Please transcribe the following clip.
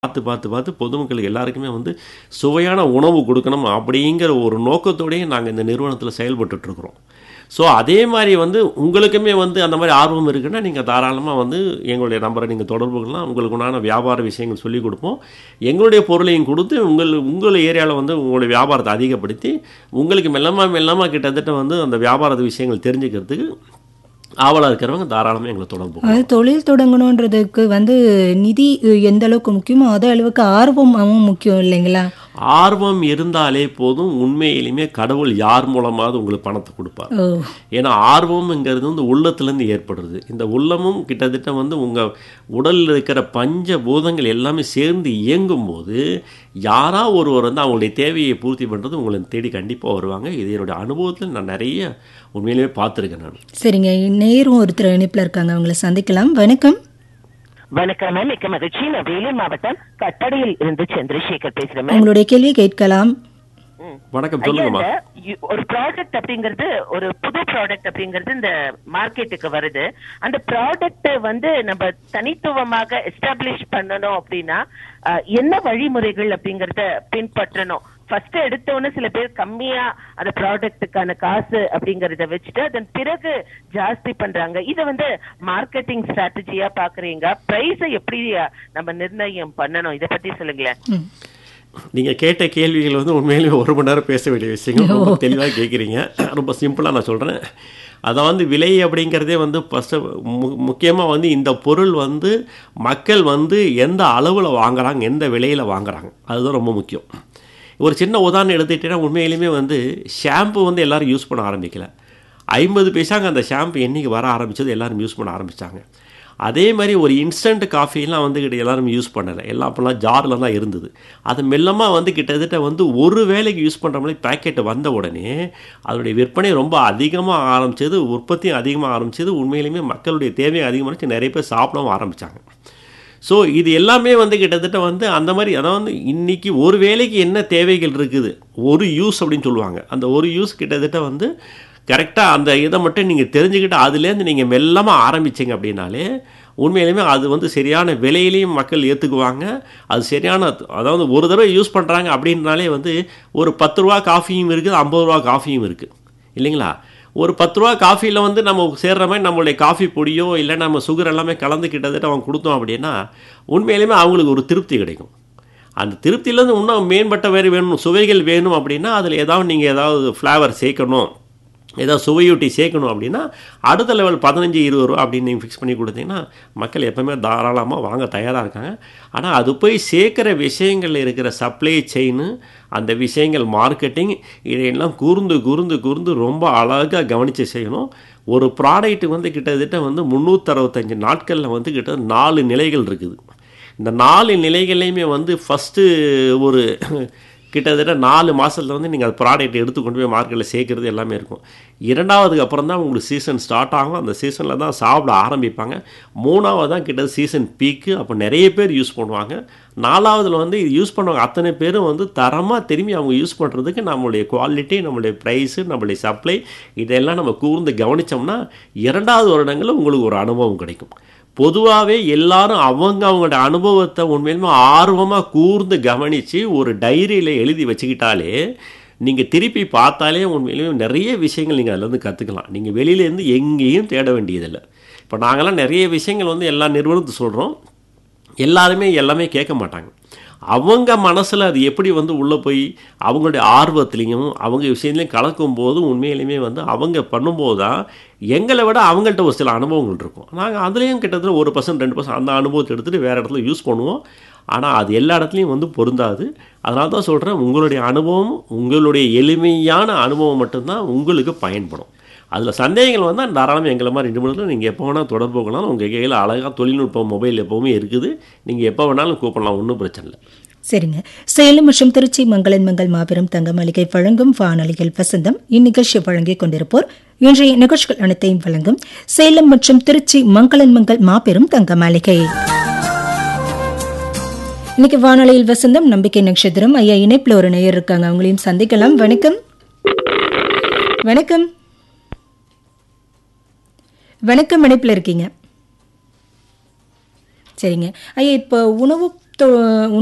பார்த்து பார்த்து பார்த்து பொதுமக்கள் எல்லாருக்குமே வந்து சுவையான உணவு கொடுக்கணும் அப்படிங்கிற ஒரு நோக்கத்தோடயே நாங்கள் இந்த நிறுவனத்தில் செயல்பட்டுட்ருக்குறோம் ஸோ அதே மாதிரி வந்து உங்களுக்குமே வந்து அந்த மாதிரி ஆர்வம் இருக்குன்னா நீங்கள் தாராளமாக வந்து எங்களுடைய நம்பரை நீங்கள் தொடர்பு கொள்ளலாம் உங்களுக்கு உண்டான வியாபார விஷயங்கள் சொல்லிக் கொடுப்போம் எங்களுடைய பொருளையும் கொடுத்து உங்கள் உங்கள் ஏரியாவில் வந்து உங்களுடைய வியாபாரத்தை அதிகப்படுத்தி உங்களுக்கு மெல்லமாக மெல்லமாக கிட்டத்தட்ட வந்து அந்த வியாபாரத்து விஷயங்கள் தெரிஞ்சுக்கிறதுக்கு ஆவலாக இருக்கிறவங்க தாராளமாக எங்களை தொடர்பு கொள்ளலாம். அது தொழில் தொடங்கணுன்றதுக்கு வந்து நிதி எந்த அளவுக்கு முக்கியமோ அதே அளவுக்கு ஆர்வமும் முக்கியம் இல்லைங்களா ஆர்வம் இருந்தாலே போதும் உண்மையிலுமே கடவுள் யார் மூலமாவது உங்களுக்கு பணத்தை கொடுப்பார் ஓ ஏன்னா ஆர்வம்ங்கிறது வந்து உள்ளத்துலேருந்து ஏற்படுறது இந்த உள்ளமும் கிட்டத்தட்ட வந்து உங்கள் உடலில் இருக்கிற பஞ்ச பூதங்கள் எல்லாமே சேர்ந்து இயங்கும் போது யாரா ஒருவர் வந்து அவங்களுடைய தேவையை பூர்த்தி பண்ணுறது உங்களை தேடி கண்டிப்பாக வருவாங்க இது என்னுடைய அனுபவத்தில் நான் நிறைய உண்மையிலேயே பார்த்துருக்கேன் நான் சரிங்க நேரும் ஒருத்தர் இணைப்பில் இருக்காங்க அவங்கள சந்திக்கலாம் வணக்கம் வணக்கம் மேம் மிக்க மகிழ்ச்சி நான் வேலூர் மாவட்டம் கட்டடையில் இருந்து சந்திரசேகர் பேசுறேன் மேம் உங்களுடைய கேள்வி கேட்கலாம் ம். வணக்கம் ஐயா, சொல்லுங்கம்மா இந்த யு- ஒரு ப்ராடக்ட் அப்படிங்கிறது ஒரு புது ப்ராடக்ட் அப்படிங்கிறது இந்த மார்க்கெட்டுக்கு வருது அந்த ப்ராடக்ட் வந்து நம்ம தனித்துவமாக எஸ்டாப்ளிஷ் பண்ணணும் அப்படின்னா அஹ், என்ன வழிமுறைகள் அப்படிங்கறத பின்பற்றணும் ஃபர்ஸ்ட் எடுத்தோன்னு சில பேர் கம்மியா அந்த ப்ராடக்ட்டுக்கான காசு அப்படிங்கறத வச்சுட்டு அதன் பிறகு ஜாஸ்தி பண்றாங்க இத வந்து மார்க்கெட்டிங் ஸ்ட்ராட்டஜியா பாக்குறீங்க பிரைஸை எப்படி நம்ம நிர்ணயம் பண்ணணும் இத பத்தி சொல்லுங்களேன் ம். நீங்கள் கேட்ட கேள்விகள் வந்து உண்மையிலேயே ஒரு மணி நேரம் பேச வேண்டிய விஷயங்கள் ரொம்ப தெளிவாக கேட்குறீங்க ரொம்ப சிம்பிளாக நான் சொல்கிறேன் அதை வந்து விலை அப்படிங்கிறதே வந்து ஃபஸ்ட்டு மு முக்கியமாக வந்து இந்த பொருள் வந்து மக்கள் வந்து எந்த அளவில் வாங்குறாங்க எந்த விலையில் வாங்குறாங்க அதுதான் ரொம்ப முக்கியம் ஒரு சின்ன உதாரணம் எடுத்துக்கிட்டேன்னா உண்மையிலுமே வந்து ஷாம்பு வந்து எல்லாரும் யூஸ் பண்ண ஆரம்பிக்கல ஐம்பது பைசாங்க அந்த ஷாம்பு என்னைக்கு வர ஆரம்பிச்சது எல்லாரும் யூஸ் பண்ண ஆரம்பிச்சாங்க அதே மாதிரி ஒரு இன்ஸ்டன்ட் காஃபிலாம் வந்து கிட்ட எல்லாரும் யூஸ் பண்ணலை எல்லாம் அப்போல்லாம் ஜாரில் தான் இருந்தது அது மெல்லமாக வந்து கிட்டத்தட்ட வந்து ஒரு வேலைக்கு யூஸ் பண்ணுற மாதிரி பேக்கெட் வந்த உடனே அதனுடைய விற்பனை ரொம்ப அதிகமாக ஆரம்பிச்சது உற்பத்தியும் அதிகமாக ஆரம்பிச்சது உண்மையிலுமே மக்களுடைய தேவையும் அதிகமாகிச்சு நிறைய பேர் சாப்பிடவும் ஆரம்பித்தாங்க ஸோ இது எல்லாமே வந்து கிட்டத்தட்ட வந்து அந்த மாதிரி அதாவது வந்து இன்னைக்கு ஒரு வேலைக்கு என்ன தேவைகள் இருக்குது ஒரு யூஸ் அப்படின்னு சொல்லுவாங்க அந்த ஒரு யூஸ் கிட்டத்தட்ட வந்து கரெக்டாக அந்த இதை மட்டும் நீங்கள் தெரிஞ்சுக்கிட்டு அதுலேருந்து நீங்கள் மெல்லமாக ஆரம்பிச்சீங்க அப்படின்னாலே உண்மையிலுமே அது வந்து சரியான விலையிலையும் மக்கள் ஏற்றுக்குவாங்க அது சரியான அதாவது ஒரு தடவை யூஸ் பண்ணுறாங்க அப்படின்னாலே வந்து ஒரு பத்து ரூபா காஃபியும் இருக்குது ஐம்பது ரூபா காஃபியும் இருக்குது இல்லைங்களா ஒரு பத்து ரூபா காஃபியில் வந்து நம்ம சேர்ற மாதிரி நம்மளுடைய காஃபி பொடியோ இல்லை நம்ம சுகர் எல்லாமே கலந்து கிட்டத்தட்ட அவங்க கொடுத்தோம் அப்படின்னா உண்மையிலுமே அவங்களுக்கு ஒரு திருப்தி கிடைக்கும் அந்த திருப்தியிலேருந்து இன்னும் மேம்பட்ட வேறு வேணும் சுவைகள் வேணும் அப்படின்னா அதில் ஏதாவது நீங்கள் ஏதாவது ஃப்ளேவர் சேர்க்கணும் ஏதாவது சுவையூட்டி சேர்க்கணும் அப்படின்னா அடுத்த லெவல் பதினஞ்சு இருபது ரூபா அப்படின்னு நீங்கள் ஃபிக்ஸ் பண்ணி கொடுத்தீங்கன்னா மக்கள் எப்பவுமே தாராளமாக வாங்க தயாராக இருக்காங்க ஆனால் அது போய் சேர்க்குற விஷயங்களில் இருக்கிற சப்ளை செயின் அந்த விஷயங்கள் மார்க்கெட்டிங் இதையெல்லாம் கூர்ந்து கூர்ந்து கூர்ந்து ரொம்ப அழகாக கவனித்து செய்யணும் ஒரு ப்ராடக்ட் வந்து கிட்டத்தட்ட வந்து முந்நூற்றறுபத்தஞ்சு நாட்களில் வந்து கிட்ட நாலு நிலைகள் இருக்குது இந்த நாலு நிலைகள்லையுமே வந்து ஃபஸ்ட்டு ஒரு கிட்டத்தட்ட நாலு மாதத்தில் வந்து நீங்கள் அந்த ப்ராடக்ட் எடுத்து கொண்டு போய் மார்க்கெட்டில் சேர்க்குறது எல்லாமே இருக்கும் இரண்டாவதுக்கு அப்புறம் தான் உங்களுக்கு சீசன் ஸ்டார்ட் ஆகும் அந்த சீசனில் தான் சாப்பிட ஆரம்பிப்பாங்க மூணாவது தான் கிட்ட சீசன் பீக்கு அப்போ நிறைய பேர் யூஸ் பண்ணுவாங்க நாலாவதுல வந்து இது யூஸ் பண்ணுவாங்க அத்தனை பேரும் வந்து தரமாக திரும்பி அவங்க யூஸ் பண்ணுறதுக்கு நம்மளுடைய குவாலிட்டி நம்மளுடைய ப்ரைஸு நம்மளுடைய சப்ளை இதெல்லாம் நம்ம கூர்ந்து கவனித்தோம்னா இரண்டாவது வருடங்களில் உங்களுக்கு ஒரு அனுபவம் கிடைக்கும் பொதுவாகவே எல்லாரும் அவங்க அவங்களோட அனுபவத்தை உண்மையிலுமே ஆர்வமாக கூர்ந்து கவனித்து ஒரு டைரியில் எழுதி வச்சுக்கிட்டாலே நீங்கள் திருப்பி பார்த்தாலே உண்மையிலுமே நிறைய விஷயங்கள் நீங்கள் அதிலேருந்து கற்றுக்கலாம் நீங்கள் வெளியிலேருந்து எங்கேயும் தேட வேண்டியதில்லை இப்போ நாங்களாம் நிறைய விஷயங்கள் வந்து எல்லா நிறுவனத்தை சொல்கிறோம் எல்லாருமே எல்லாமே கேட்க மாட்டாங்க அவங்க மனசில் அது எப்படி வந்து உள்ளே போய் அவங்களுடைய ஆர்வத்துலேயும் அவங்க விஷயத்துலையும் கலக்கும் போது உண்மையிலுமே வந்து அவங்க பண்ணும்போது தான் எங்களை விட அவங்கள்ட்ட ஒரு சில அனுபவங்கள் இருக்கும் நாங்கள் அதுலேயும் கிட்டத்தட்ட ஒரு பர்சன்ட் ரெண்டு பர்சன்ட் அந்த அனுபவத்தை எடுத்துகிட்டு வேறு இடத்துல யூஸ் பண்ணுவோம் ஆனால் அது எல்லா இடத்துலையும் வந்து பொருந்தாது அதனால தான் சொல்கிறேன் உங்களுடைய அனுபவம் உங்களுடைய எளிமையான அனுபவம் மட்டும்தான் உங்களுக்கு பயன்படும் அதில் சந்தேகங்கள் வந்தால் தாராளமாக எங்களை மாதிரி நிபுணர்கள் நீங்கள் எப்போ வேணால் தொடர்பு கொள்ளலாம் உங்கள் கையில் அழகாக தொழில்நுட்பம் மொபைல் எப்போவுமே இருக்குது நீங்கள் எப்போ வேணாலும் கூப்பிடலாம் ஒன்றும் பிரச்சனை இல்லை சரிங்க சேலம் மற்றும் திருச்சி மங்களன் மங்கள் மாபெரும் தங்க மாளிகை வழங்கும் வானொலிகள் வசந்தம் இந்நிகழ்ச்சியை வழங்கிக் கொண்டிருப்போர் இன்றைய நிகழ்ச்சிகள் அனைத்தையும் வழங்கும் சேலம் மற்றும் திருச்சி மங்களன் மங்கள் மாபெரும் தங்க மாளிகை இன்னைக்கு வானொலியில் வசந்தம் நம்பிக்கை நட்சத்திரம் ஐயா இணைப்புல ஒரு நேயர் இருக்காங்க அவங்களையும் சந்திக்கலாம் வணக்கம் வணக்கம் வணக்கம் இணைப்புல இருக்கீங்க சரிங்க ஐயா இப்போ உணவு தொ-